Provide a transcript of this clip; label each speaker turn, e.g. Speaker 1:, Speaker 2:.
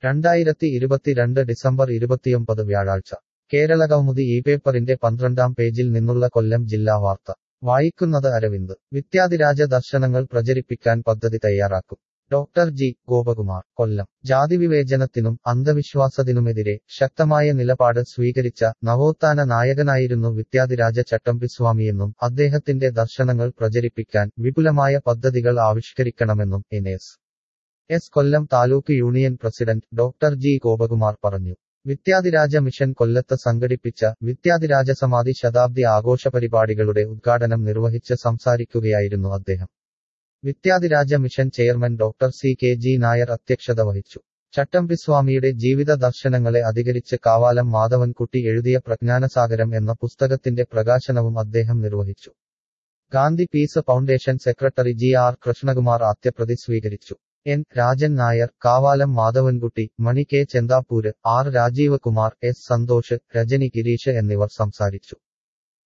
Speaker 1: രണ്ടായിരത്തി ഇരുപത്തിരണ്ട് ഡിസംബർ ഇരുപത്തിയൊമ്പത് വ്യാഴാഴ്ച കേരളകൗമുദി ഈ പേപ്പറിന്റെ പന്ത്രണ്ടാം പേജിൽ നിന്നുള്ള കൊല്ലം ജില്ലാ വാർത്ത വായിക്കുന്നത് അരവിന്ദ് വിദ്യാധിരാജ ദർശനങ്ങൾ പ്രചരിപ്പിക്കാൻ പദ്ധതി തയ്യാറാക്കും ഡോക്ടർ ജി ഗോപകുമാർ കൊല്ലം ജാതിവിവേചനത്തിനും അന്ധവിശ്വാസത്തിനുമെതിരെ ശക്തമായ നിലപാട് സ്വീകരിച്ച നവോത്ഥാന നായകനായിരുന്നു വിദ്യാധിരാജ ചട്ടമ്പിസ്വാമിയെന്നും അദ്ദേഹത്തിന്റെ ദർശനങ്ങൾ പ്രചരിപ്പിക്കാൻ വിപുലമായ പദ്ധതികൾ ആവിഷ്കരിക്കണമെന്നും N S S Kollam taluk union president doctor G Gopakumar പറഞ്ഞു വിദ്യാധിരാജ മിഷൻ കൊല്ലത്ത് സംഘടിപ്പിച്ച വിദ്യാധിരാജ സമാധി ശതാബ്ദി ആഘോഷ പരിപാടികളുടെ ഉദ്ഘാടനം നിർവഹിച്ച് സംസാരിക്കുകയായിരുന്നു അദ്ദേഹം Vidyadhiraja mission chairman doctor C K G Nair അധ്യക്ഷത വഹിച്ചു ചട്ടമ്പിസ്വാമിയുടെ ജീവിത ദർശനങ്ങളെ അധികരിച്ച് കാവാലം മാധവൻകുട്ടി എഴുതിയ പ്രജ്ഞാനസാഗരം എന്ന പുസ്തകത്തിന്റെ പ്രകാശനവും അദ്ദേഹം നിർവഹിച്ചു Gandhi peace foundation secretary G R Krishnakumar ആദ്യപ്രതി സ്വീകരിച്ചു N Rajan Nair Kavalam Madhavankutty Mani K Chenthappur R Rajeev Kumar S Santhosh Rajani Gireesh എന്നിവർ സംസാരിച്ചു